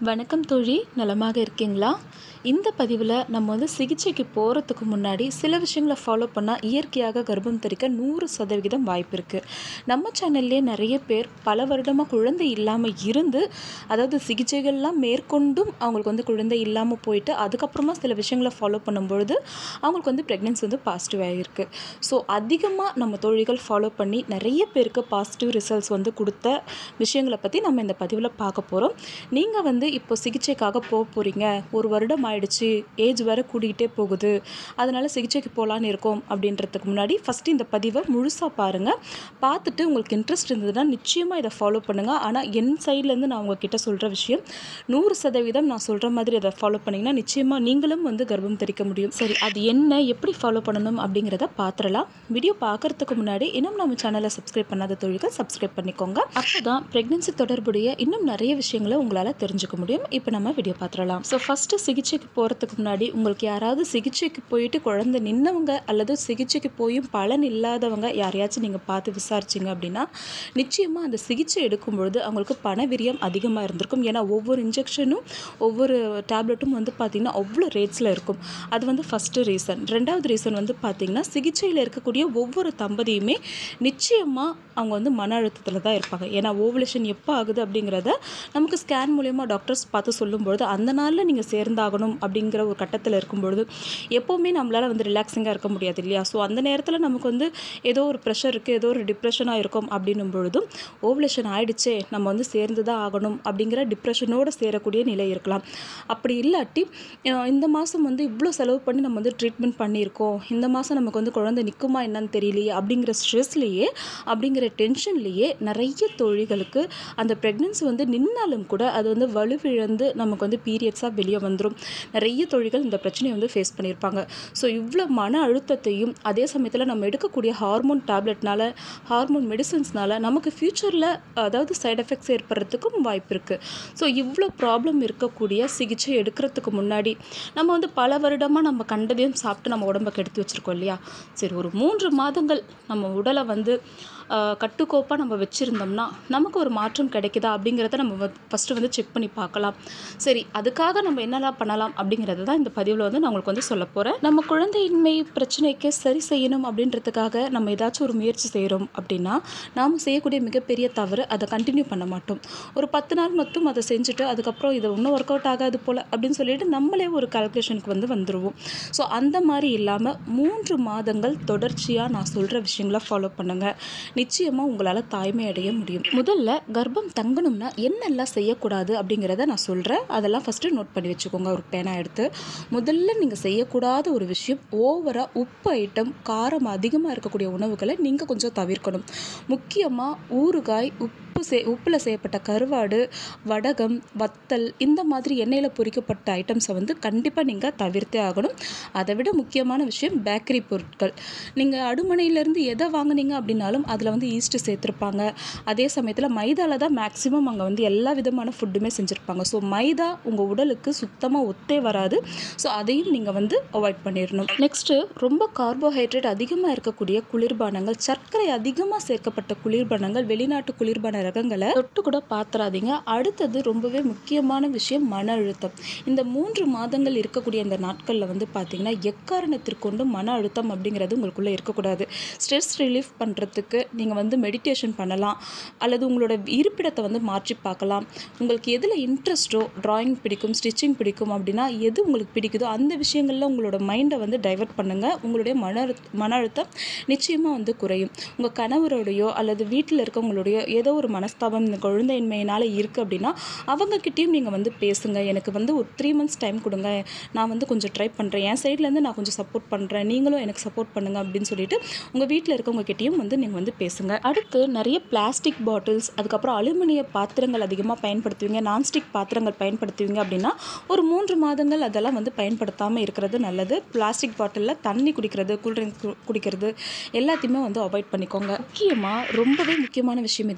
வணக்கம் தோழி நலமாக இருக்கீங்களா இந்த பதிவில் நம்ம வந்து சிகிச்சைக்கு போகிறதுக்கு முன்னாடி சில விஷயங்களை ஃபாலோ பண்ணால் இயற்கையாக கர்ப்பம் தரிக்க நூறு சதவிகிதம் வாய்ப்பு இருக்குது நம்ம சேனல்லே நிறைய பேர் பல வருடமாக குழந்தை இல்லாமல் இருந்து அதாவது சிகிச்சைகள்லாம் மேற்கொண்டும் அவங்களுக்கு வந்து குழந்தை இல்லாமல் போயிட்டு அதுக்கப்புறமா சில விஷயங்களை ஃபாலோ பண்ணும்பொழுது அவங்களுக்கு வந்து ப்ரெக்னென்சி வந்து பாசிட்டிவ் ஆகிருக்கு ஸோ அதிகமாக நம்ம தோழிகள் ஃபாலோ பண்ணி நிறைய பேருக்கு பாசிட்டிவ் ரிசல்ட்ஸ் வந்து கொடுத்த விஷயங்களை பற்றி நம்ம இந்த பதிவில் பார்க்க போகிறோம் நீங்கள் வந்து இப்போ சிகிச்சைக்காக போக போகிறீங்க ஒரு வருடம் ஆயிடுச்சு ஏஜ் வேறு கூடிக்கிட்டே போகுது அதனால் சிகிச்சைக்கு போகலான்னு இருக்கோம் அப்படின்றதுக்கு முன்னாடி ஃபஸ்ட்டு இந்த பதிவை முழுசாக பாருங்கள் பார்த்துட்டு உங்களுக்கு இன்ட்ரெஸ்ட் இருந்ததுன்னா நிச்சயமாக இதை ஃபாலோ பண்ணுங்கள் ஆனால் என் சைட்லேருந்து நான் உங்ககிட்ட சொல்கிற விஷயம் நூறு சதவீதம் நான் சொல்கிற மாதிரி அதை ஃபாலோ பண்ணிங்கன்னா நிச்சயமாக நீங்களும் வந்து கர்ப்பம் தரிக்க முடியும் சரி அது என்ன எப்படி ஃபாலோ பண்ணணும் அப்படிங்கிறத பார்த்துடலாம் வீடியோ பார்க்குறதுக்கு முன்னாடி இன்னும் நம்ம சேனலை சப்ஸ்கிரைப் பண்ணாத தொழில்கள் சப்ஸ்கிரைப் பண்ணிக்கோங்க அப்போ தான் ப்ரெக்னென்சி தொடர்புடைய இன்னும் நிறைய விஷயங்களை உங்களால் தெரிஞ்சுக்க முடியும் இப்போ நம்ம வீடியோ பார்த்துடலாம் ஸோ ஃபஸ்ட்டு சிகிச்சைக்கு போகிறதுக்கு முன்னாடி உங்களுக்கு யாராவது சிகிச்சைக்கு போயிட்டு குழந்தை நின்னவங்க அல்லது சிகிச்சைக்கு போயும் பலன் இல்லாதவங்க யாரையாச்சும் நீங்கள் பார்த்து விசாரிச்சிங்க அப்படின்னா நிச்சயமாக அந்த சிகிச்சை எடுக்கும் பொழுது அவங்களுக்கு பணவிரியம் அதிகமாக இருந்திருக்கும் ஏன்னா ஒவ்வொரு இன்ஜெக்ஷனும் ஒவ்வொரு டேப்லெட்டும் வந்து பார்த்திங்கன்னா அவ்வளோ ரேட்ஸில் இருக்கும் அது வந்து ஃபஸ்ட்டு ரீசன் ரெண்டாவது ரீசன் வந்து பார்த்திங்கன்னா சிகிச்சையில் இருக்கக்கூடிய ஒவ்வொரு தம்பதியுமே நிச்சயமாக அவங்க வந்து மன அழுத்தத்தில் தான் இருப்பாங்க ஏன்னா ஓவலேஷன் எப்போ ஆகுது அப்படிங்கிறத நமக்கு ஸ்கேன் மூலயமா டாக்டர்ஸ் பார்த்து சொல்லும்பொழுது அந்த நாளில் நீங்கள் சேர்ந்தாகணும் அப்படிங்கிற ஒரு கட்டத்தில் இருக்கும்பொழுது எப்போவுமே நம்மளால் வந்து ரிலாக்ஸிங்காக இருக்க முடியாது இல்லையா ஸோ அந்த நேரத்தில் நமக்கு வந்து ஏதோ ஒரு ப்ரெஷர் இருக்குது ஏதோ ஒரு டிப்ரெஷனாக இருக்கும் அப்படின்னும் பொழுதும் ஓவலேஷன் ஆயிடுச்சே நம்ம வந்து சேர்ந்து தான் ஆகணும் அப்படிங்கிற டிப்ரெஷனோடு சேரக்கூடிய நிலை இருக்கலாம் அப்படி இல்லாட்டி அஹ் இந்த மாதம் வந்து இவ்வளோ செலவு பண்ணி நம்ம வந்து ட்ரீட்மெண்ட் பண்ணியிருக்கோம் இந்த மாதம் நமக்கு வந்து குழந்தை நிற்குமா என்னன்னு தெரியலையே அப்படிங்கிற ஸ்ட்ரெஸ்லேயே அப்படிங்கிற டென்ஷன்லேயே நிறைய தொழில்களுக்கு அந்த ப்ரெக்னென்சி வந்து நின்னாலும் கூட அது வந்து வலுவிழந்து நமக்கு வந்து பீரியட்ஸாக வெளியே வந்துடும் நிறைய தொழில்கள் இந்த பிரச்சனையை வந்து ஃபேஸ் பண்ணியிருப்பாங்க ஸோ இவ்வளோ மன அழுத்தத்தையும் அதே சமயத்தில் நம்ம எடுக்கக்கூடிய ஹார்மோன் டேப்லெட்னால ஹார்மோன் மெடிசன்ஸ்னால நமக்கு ஃப்யூச்சரில் அதாவது சைடு எஃபெக்ட்ஸ் ஏற்படுறதுக்கும் வாய்ப்பு இருக்குது ஸோ இவ்வளோ ப்ராப்ளம் இருக்கக்கூடிய சிகிச்சை எடுக்கிறதுக்கு முன்னாடி நம்ம வந்து பல வருடமாக நம்ம கண்டதையும் சாப்பிட்டு நம்ம உடம்பை கெடுத்து வச்சுருக்கோம் இல்லையா சரி ஒரு மூன்று மாதங்கள் நம்ம உடலை வந்து ஆஹ், கட்டுக்கோப்பாக நம்ம வச்சுருந்தோம்னா நமக்கு ஒரு மாற்றம் கிடைக்குதா அப்படிங்கிறத நம்ம ஃபஸ்ட்டு வந்து செக் பண்ணி பார்க்கலாம் சரி அதுக்காக நம்ம என்னெல்லாம் பண்ணலாம் அப்படிங்கிறது தான் இந்த பதிவில் வந்து நான் உங்களுக்கு வந்து சொல்ல போகிறேன் நம்ம குழந்தையின்மை பிரச்சனைக்கு சரி செய்யணும் அப்படின்றதுக்காக நம்ம ஏதாச்சும் ஒரு முயற்சி செய்கிறோம் அப்படின்னா நாம் செய்யக்கூடிய மிகப்பெரிய தவறு அதை கண்டினியூ பண்ண மாட்டோம் ஒரு பத்து நாள் மட்டும் அதை செஞ்சுட்டு அதுக்கப்புறம் இது இன்னும் ஒர்க் அவுட் ஆகாது போல் அப்படின்னு சொல்லிட்டு நம்மளே ஒரு கால்குலேஷனுக்கு வந்து வந்துடுவோம் ஸோ அந்த மாதிரி இல்லாமல் மூன்று மாதங்கள் தொடர்ச்சியாக நான் சொல்கிற விஷயங்களை ஃபாலோ பண்ணுங்கள் நிச்சயமாக உங்களால் தாய்மை அடைய முடியும் முதல்ல கர்ப்பம் தங்கணும்னா என்னெல்லாம் செய்யக்கூடாது அப்படிங்கிறத நான் சொல்கிறேன் அதெல்லாம் ஃபஸ்ட்டு நோட் பண்ணி வச்சுக்கோங்க ஒரு பேனா எடுத்து முதல்ல நீங்கள் செய்யக்கூடாத ஒரு விஷயம் ஓவராக உப்பு ஐட்டம் காரம் அதிகமாக இருக்கக்கூடிய உணவுகளை நீங்கள் கொஞ்சம் தவிர்க்கணும் முக்கியமாக ஊறுகாய் உப்பு சே உப்பில் செய்யப்பட்ட கருவாடு வடகம் வத்தல் இந்த மாதிரி எண்ணெயில் பொரிக்கப்பட்ட ஐட்டம்ஸை வந்து கண்டிப்பாக நீங்கள் தவிர்த்தே ஆகணும் அதை விட முக்கியமான விஷயம் பேக்கரி பொருட்கள் நீங்கள் அடுமனையிலேருந்து எதை வாங்குனீங்க அப்படின்னாலும் அதில் வந்து ஈஸ்ட் சேர்த்துருப்பாங்க அதே சமயத்தில் மைதாவில் தான் மேக்ஸிமம் அங்கே வந்து எல்லா விதமான ஃபுட்டுமே செஞ்சுருப்பாங்க ஸோ மைதா உங்கள் உடலுக்கு சுத்தமாக ஒத்தே வராது ஸோ அதையும் நீங்கள் வந்து அவாய்ட் பண்ணிடணும் நெக்ஸ்ட்டு ரொம்ப கார்போஹைட்ரேட் அதிகமாக இருக்கக்கூடிய குளிர்பானங்கள் சர்க்கரை அதிகமாக சேர்க்கப்பட்ட குளிர்பானங்கள் வெளிநாட்டு குளிர்பான ரகங்களை தொட்டு கூட பாத்துறாதீங்க அடுத்தது ரொம்பவே முக்கியமான விஷயம் மன அழுத்தம் இந்த மூன்று மாதங்கள் இருக்கக்கூடிய இந்த நாட்களில் வந்து பார்த்தீங்கன்னா எக்காரணத்திற்கொண்டும் மன அழுத்தம் அப்படிங்கிறது உங்களுக்குள்ளே இருக்கக்கூடாது ஸ்ட்ரெஸ் ரிலீஃப் பண்ணுறதுக்கு நீங்கள் வந்து மெடிடேஷன் பண்ணலாம் அல்லது உங்களோட இருப்பிடத்தை வந்து மாற்றி பார்க்கலாம் உங்களுக்கு எதில் இன்ட்ரெஸ்ட்டோ டிராயிங் பிடிக்கும் ஸ்டிச்சிங் பிடிக்கும் அப்படின்னா எது உங்களுக்கு பிடிக்குதோ அந்த விஷயங்களில் உங்களோட மைண்டை வந்து டைவர்ட் பண்ணுங்கள் உங்களுடைய மன அழுத்த மன அழுத்தம் நிச்சயமாக வந்து குறையும் உங்கள் கணவரோடையோ அல்லது வீட்டில் இருக்கவங்களுடைய ஏதோ ஒரு மனஸ்தாபம் இந்த குழந்தையின்மையினால் இருக்குது அப்படின்னா அவங்கக்கிட்டேயும் நீங்கள் வந்து பேசுங்க எனக்கு வந்து ஒரு த்ரீ மந்த்ஸ் டைம் கொடுங்க நான் வந்து கொஞ்சம் ட்ரை பண்ணுறேன் என் சைட்லேருந்து நான் கொஞ்சம் சப்போர்ட் பண்ணுறேன் நீங்களும் எனக்கு சப்போர்ட் பண்ணுங்க அப்படின்னு சொல்லிட்டு உங்கள் வீட்டில் இருக்கவங்ககிட்டயும் வந்து நீங்கள் வந்து பேசுங்க அடுத்து நிறைய பிளாஸ்டிக் பாட்டில்ஸ் அதுக்கப்புறம் அலுமினிய பாத்திரங்கள் அதிகமாக பயன்படுத்துவீங்க நான்ஸ்டிக் பாத்திரங்கள் பயன்படுத்துவீங்க அப்படின்னா ஒரு மூன்று மாதங்கள் அதெல்லாம் வந்து பயன்படுத்தாமல் இருக்கிறது நல்லது பிளாஸ்டிக் பாட்டிலில் தண்ணி குடிக்கிறது கூல்ட்ரிங்க் குடிக்கிறது எல்லாத்தையுமே வந்து அவாய்ட் பண்ணிக்கோங்க முக்கியமாக ரொம்பவே முக்கியமான விஷயம் இதுதான்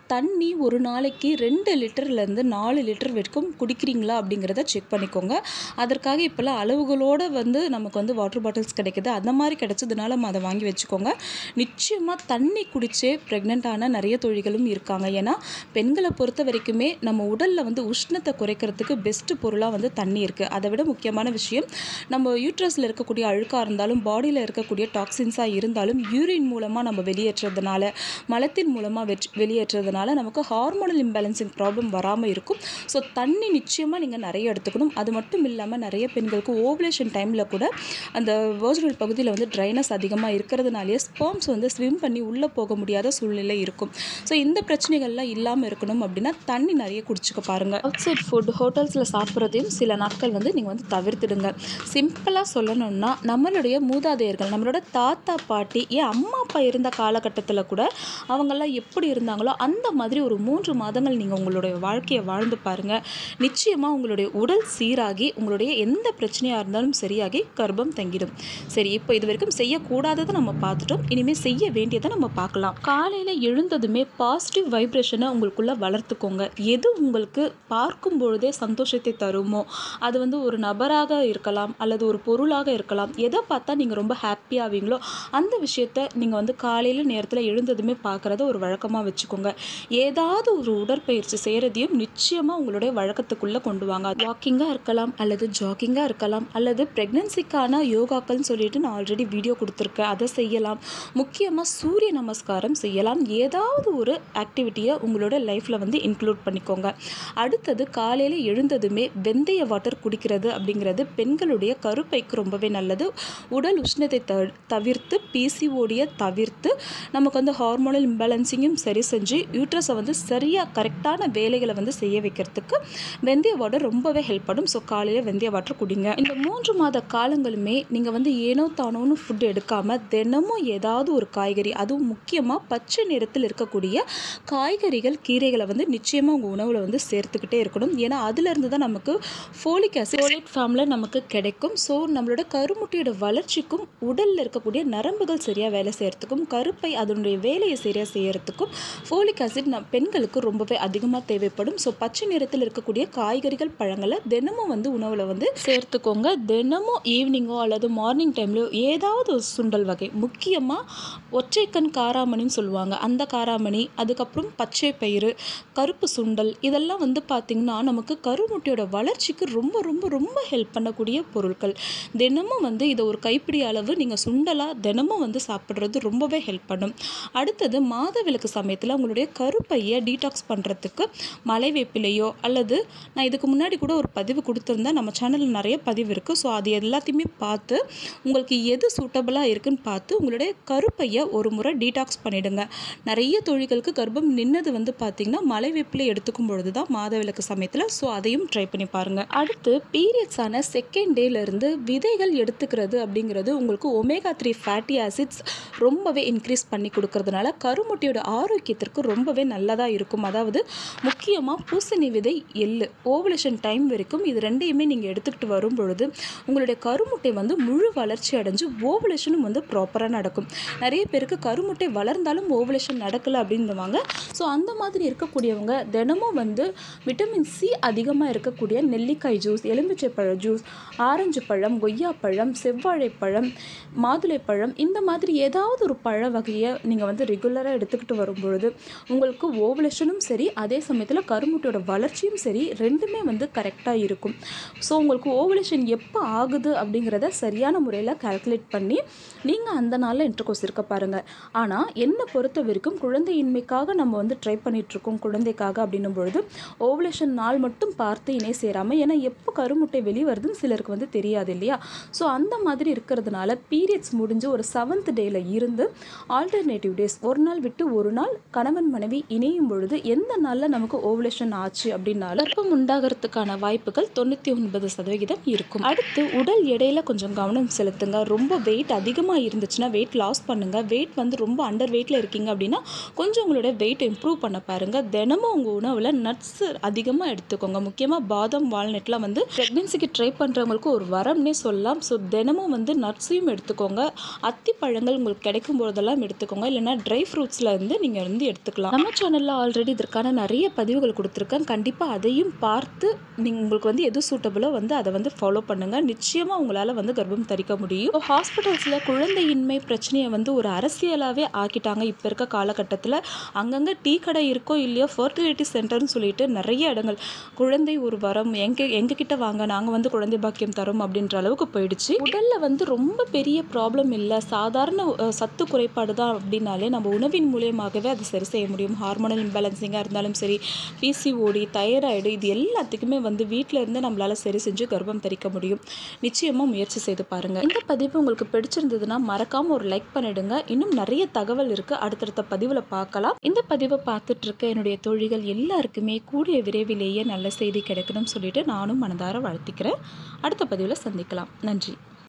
தண்ணி ஒரு நாளைக்கு ரெண்டு லிட்டர்லேருந்து நாலு லிட்டர் வரைக்கும் குடிக்கிறீங்களா அப்படிங்கிறத செக் பண்ணிக்கோங்க அதற்காக இப்போல்லாம் அளவுகளோடு வந்து நமக்கு வந்து வாட்டர் பாட்டில்ஸ் கிடைக்குது அந்த மாதிரி கிடைச்சதுனால நம்ம அதை வாங்கி வச்சுக்கோங்க நிச்சயமாக தண்ணி குடிச்சே ப்ரெக்னென்ட் ஆன நிறைய தொழில்களும் இருக்காங்க ஏன்னா பெண்களை பொறுத்த வரைக்குமே நம்ம உடலில் வந்து உஷ்ணத்தை குறைக்கிறதுக்கு பெஸ்ட்டு பொருளாக வந்து தண்ணி இருக்குது அதை விட முக்கியமான விஷயம் நம்ம யூட்ரஸில் இருக்கக்கூடிய அழுக்காக இருந்தாலும் பாடியில் இருக்கக்கூடிய டாக்ஸின்ஸாக இருந்தாலும் யூரின் மூலமாக நம்ம வெளியேற்றுறதுனால மலத்தின் மூலமாக வெற் வெளியேற்றுறதுனால நமக்கு ஹார்மோனல் இம்பேலன்சிங் ப்ராப்ளம் வராமல் இருக்கும் ஸோ தண்ணி நிச்சயமாக நீங்கள் நிறைய எடுத்துக்கணும் அது மட்டும் இல்லாமல் நிறைய பெண்களுக்கு ஓவலேஷன் டைமில் கூட அந்த வேர்ஜினல் பகுதியில் வந்து ட்ரைனஸ் அதிகமாக இருக்கிறதுனாலே ஸ்பெர்ம்ஸ் வந்து ஸ்விம் பண்ணி உள்ளே போக முடியாத சூழ்நிலை இருக்கும் ஸோ இந்த பிரச்சனைகள்லாம் இல்லாமல் இருக்கணும் அப்படின்னா தண்ணி நிறைய குடிச்சுக்க பாருங்கள் அவுட் சைட் ஃபுட் ஹோட்டல்ஸில் சாப்பிட்றதையும் சில நாட்கள் வந்து நீங்கள் வந்து தவிர்த்துடுங்க சிம்பிளாக சொல்லணும்னா நம்மளுடைய மூதாதையர்கள் நம்மளோட தாத்தா பாட்டி ஏன் அம்மா அப்பா இருந்த காலகட்டத்தில் கூட அவங்கெல்லாம் எப்படி இருந்தாங்களோ அந்த மாதிரி ஒரு மூன்று மாதங்கள் நீங்கள் உங்களுடைய வாழ்க்கையை வாழ்ந்து பாருங்கள் நிச்சயமாக உங்களுடைய உடல் சீராகி உங்களுடைய எந்த பிரச்சனையாக இருந்தாலும் சரியாகி கர்ப்பம் தங்கிடும் சரி இப்போ இது வரைக்கும் செய்யக்கூடாததை நம்ம பார்த்துட்டோம் இனிமேல் செய்ய வேண்டியதை நம்ம பார்க்கலாம் காலையில் எழுந்ததுமே பாசிட்டிவ் வைப்ரேஷனை உங்களுக்குள்ளே வளர்த்துக்கோங்க எது உங்களுக்கு பார்க்கும் பொழுதே சந்தோஷத்தை தருமோ அது வந்து ஒரு நபராக இருக்கலாம் அல்லது ஒரு பொருளாக இருக்கலாம் எதை பார்த்தா நீங்கள் ரொம்ப ஹாப்பி ஆவீங்களோ அந்த விஷயத்த நீங்கள் வந்து காலையில் நேரத்தில் எழுந்ததுமே பார்க்குறத ஒரு வழக்கமாக வச்சுக்கோங்க ஏதாவது ஒரு உடற்பயிற்சி செய்கிறதையும் நிச்சயமாக உங்களுடைய வழக்கத்துக்குள்ளே கொண்டு வாங்க வாக்கிங்காக இருக்கலாம் அல்லது ஜாக்கிங்காக இருக்கலாம் அல்லது ப்ரெக்னென்சிக்கான யோகாக்கள்னு சொல்லிட்டு நான் ஆல்ரெடி வீடியோ கொடுத்துருக்கேன் அதை செய்யலாம் முக்கியமாக சூரிய நமஸ்காரம் செய்யலாம் ஏதாவது ஒரு ஆக்டிவிட்டியை உங்களோட லைஃப்பில் வந்து இன்க்ளூட் பண்ணிக்கோங்க அடுத்தது காலையில் எழுந்ததுமே வெந்தய வாட்டர் குடிக்கிறது அப்படிங்கிறது பெண்களுடைய கருப்பைக்கு ரொம்பவே நல்லது உடல் உஷ்ணத்தை த தவிர்த்து பிசிஓடியை தவிர்த்து நமக்கு வந்து ஹார்மோனல் இம்பேலன்சிங்கும் சரி செஞ்சு யூட்ரஸை வந்து சரியாக கரெக்டான வேலைகளை வந்து செய்ய வைக்கிறதுக்கு வெந்தய வாட்டர் ரொம்பவே ஹெல்ப் பண்ணும் ஸோ காலையில் வெந்தய வாட்டர் குடிங்க இந்த மூன்று மாத காலங்களுமே நீங்கள் வந்து ஏனோ தானோன்னு ஃபுட் எடுக்காமல் தினமும் ஏதாவது ஒரு காய்கறி அதுவும் முக்கியமாக பச்சை நிறத்தில் இருக்கக்கூடிய காய்கறிகள் கீரைகளை வந்து நிச்சயமாக உங்கள் உணவில் வந்து சேர்த்துக்கிட்டே இருக்கணும் ஏன்னா அதுலேருந்து தான் நமக்கு ஃபோலிக் ஆசிட் ஃபோலேட் ஃபார்மில் நமக்கு கிடைக்கும் ஸோ நம்மளோட கருமுட்டையோட வளர்ச்சிக்கும் உடலில் இருக்கக்கூடிய நரம்புகள் சரியாக வேலை செய்கிறதுக்கும் கருப்பை அதனுடைய வேலையை சரியாக செய்கிறதுக்கும் ஃபோலிக் ஆசிட் நம் பெண்களுக்கு ரொம்பவே அதிகமாக தேவைப்படும் ஸோ பச்சை நிறத்தில் இருக்கக்கூடிய காய்கறிகள் பழங்களை தினமும் வந்து உணவில் வந்து சேர்த்துக்கோங்க தினமும் ஈவினிங்கோ அல்லது மார்னிங் டைம்லையோ ஏதாவது ஒரு சுண்டல் வகை முக்கியமாக ஒற்றைக்கண் காராமணின்னு சொல்லுவாங்க அந்த காராமணி அதுக்கப்புறம் பச்சை பயிறு கருப்பு சுண்டல் இதெல்லாம் வந்து பார்த்திங்கன்னா நமக்கு கருமுட்டையோட வளர்ச்சிக்கு ரொம்ப ரொம்ப ரொம்ப ஹெல்ப் பண்ணக்கூடிய பொருட்கள் தினமும் வந்து இதை ஒரு கைப்பிடி அளவு நீங்கள் சுண்டலாக தினமும் வந்து சாப்பிட்றது ரொம்பவே ஹெல்ப் பண்ணும் அடுத்தது மாத விளக்கு சமயத்தில் உங்களுடைய கருப்பையை டீடாக்ஸ் பண்ணுறதுக்கு மலை வேப்பிலையோ அல்லது நான் இதுக்கு முன்னாடி கூட ஒரு பதிவு கொடுத்துருந்தேன் நம்ம சேனலில் நிறைய பதிவு இருக்குது ஸோ அது எல்லாத்தையுமே பார்த்து உங்களுக்கு எது சூட்டபுளாக இருக்குன்னு பார்த்து உங்களுடைய கருப்பையை ஒரு முறை டீடாக்ஸ் பண்ணிவிடுங்க நிறைய தொழில்களுக்கு கர்ப்பம் நின்னது வந்து பார்த்திங்கன்னா மலை வேப்பிலை எடுத்துக்கும் பொழுது தான் மாதவிலக்கு சமயத்தில் ஸோ அதையும் ட்ரை பண்ணி பாருங்கள் அடுத்து பீரியட்ஸான செகண்ட் டேலேருந்து விதைகள் எடுத்துக்கிறது அப்படிங்கிறது உங்களுக்கு ஒமேகா த்ரீ ஃபேட்டி ஆசிட்ஸ் ரொம்பவே இன்க்ரீஸ் பண்ணி கொடுக்கறதுனால கருமுட்டையோட ஆரோக்கியத்திற்கு ரொம்பவே நல்லதாக இருக்கும் அதாவது முக்கியமாக பூசணி விதை எள்ளு ஓவலேஷன் டைம் வரைக்கும் இது ரெண்டையுமே நீங்கள் எடுத்துக்கிட்டு வரும் பொழுது உங்களுடைய கருமுட்டை வந்து முழு வளர்ச்சி அடைஞ்சு ஓவலேஷனும் வந்து ப்ராப்பராக நடக்கும் நிறைய பேருக்கு கருமுட்டை வளர்ந்தாலும் ஓவலேஷன் நடக்கலை அப்படின்னுவாங்க ஸோ அந்த மாதிரி இருக்கக்கூடியவங்க தினமும் வந்து விட்டமின் சி அதிகமாக இருக்கக்கூடிய நெல்லிக்காய் ஜூஸ் எலுமிச்சை பழ ஜூஸ் ஆரஞ்சு பழம் கொய்யாப்பழம் செவ்வாழைப்பழம் மாதுளைப்பழம் இந்த மாதிரி ஏதாவது ஒரு பழ வகையை நீங்கள் வந்து ரெகுலராக எடுத்துக்கிட்டு வரும்பொழுது உங்களுக்கு ஓவலேஷனும் சரி அதே சமயத்தில் கருமுட்டையோட வளர்ச்சியும் சரி ரெண்டுமே வந்து கரெக்டாக இருக்கும் ஸோ உங்களுக்கு ஓவலேஷன் எப்போ ஆகுது அப்படிங்கிறத சரியான முறையில் கால்குலேட் பண்ணி நீங்கள் அந்த நாளில் இன்டர்கோர்ஸ் இருக்க பாருங்கள் ஆனால் என்னை பொறுத்த வரைக்கும் குழந்தையின்மைக்காக நம்ம வந்து ட்ரை பண்ணிகிட்ருக்கோம் குழந்தைக்காக அப்படின்னும் பொழுது ஓவலேஷன் நாள் மட்டும் பார்த்து இணை சேராமல் ஏன்னா எப்போ கருமுட்டை வெளியே வருதுன்னு சிலருக்கு வந்து தெரியாது இல்லையா ஸோ அந்த மாதிரி இருக்கிறதுனால பீரியட்ஸ் முடிஞ்சு ஒரு செவன்த் டேயில் இருந்து ஆல்டர்னேட்டிவ் டேஸ் ஒரு நாள் விட்டு ஒரு நாள் கணவன் மனைவி இணையும் பொழுது எந்த நாளில் நமக்கு ஓவலேஷன் ஆச்சு அப்படின்னாலும் கர்ப்பம் உண்டாகிறதுக்கான வாய்ப்புகள் தொண்ணூற்றி ஒன்பது சதவிகிதம் இருக்கும் அடுத்து உடல் எடையில கொஞ்சம் கவனம் செலுத்துங்க ரொம்ப வெயிட் அதிகமாக இருந்துச்சுன்னா வெயிட் லாஸ் பண்ணுங்க வெயிட் வந்து ரொம்ப அண்டர் வெயிட்டில் இருக்கீங்க அப்படின்னா கொஞ்சம் உங்களோட வெயிட் இம்ப்ரூவ் பண்ண பாருங்க தினமும் உங்கள் உணவில் நட்ஸ் அதிகமாக எடுத்துக்கோங்க முக்கியமாக பாதாம் வால்நட்லாம் வந்து ப்ரெக்னென்சிக்கு ட்ரை பண்ணுறவங்களுக்கு ஒரு வரம்னே சொல்லலாம் ஸோ தினமும் வந்து நட்ஸையும் எடுத்துக்கோங்க அத்தி பழங்கள் உங்களுக்கு கிடைக்கும் போதெல்லாம் எடுத்துக்கோங்க இல்லைன்னா ட்ரை ஃப்ரூட்ஸில் இருந்து நீங்கள் வந்து எடுத்துக்கலாம் நம்ம சேனலில் ஆல்ரெடி இதற்கான நிறைய பதிவுகள் கொடுத்துருக்கேன் கண்டிப்பாக அதையும் பார்த்து நீங்கள் உங்களுக்கு வந்து எது சூட்டபுளோ வந்து அதை வந்து ஃபாலோ பண்ணுங்கள் நிச்சயமாக உங்களால் வந்து கர்ப்பம் தரிக்க முடியும் ஹாஸ்பிட்டல்ஸில் குழந்தையின்மை பிரச்சனையை வந்து ஒரு அரசியலாகவே ஆக்கிட்டாங்க இப்போ இருக்க காலகட்டத்தில் அங்கங்கே டீ கடை இருக்கோ இல்லையோ ஃபர்டிலிட்டி சென்டர்னு சொல்லிட்டு நிறைய இடங்கள் குழந்தை ஒரு வரம் எங்க எங்ககிட்ட வாங்க நாங்கள் வந்து குழந்தை பாக்கியம் தரோம் அப்படின்ற அளவுக்கு போயிடுச்சு உடலில் வந்து ரொம்ப பெரிய ப்ராப்ளம் இல்லை சாதாரண அஹ், சத்து குறைபாடு தான் அப்படின்னாலே நம்ம உணவின் மூலியமாகவே அதை சரி செய்ய முடியும் ஹார்மோனல் இம்பேலன்சிங்காக இருந்தாலும் சரி பிசிஓடி தைராய்டு இது எல்லாத்துக்குமே வந்து வீட்டில் இருந்து நம்மளால் சரி செஞ்சு கர்ப்பம் தரிக்க முடியும் நிச்சயமாக முயற்சி செய்து பாருங்கள் இந்த பதிவு உங்களுக்கு பிடிச்சிருந்ததுன்னா மறக்காமல் ஒரு லைக் பண்ணிடுங்க இன்னும் நிறைய தகவல் இருக்குது அடுத்தடுத்த பதிவில் பார்க்கலாம் இந்த பதிவை பார்த்துட்டு இருக்க என்னுடைய தோழிகள் எல்லாருக்குமே கூடிய விரைவிலேயே நல்ல செய்தி கிடைக்கணும்னு சொல்லிட்டு நானும் மனதார வாழ்த்திக்கிறேன் அடுத்த பதிவில் சந்திக்கலாம் நன்றி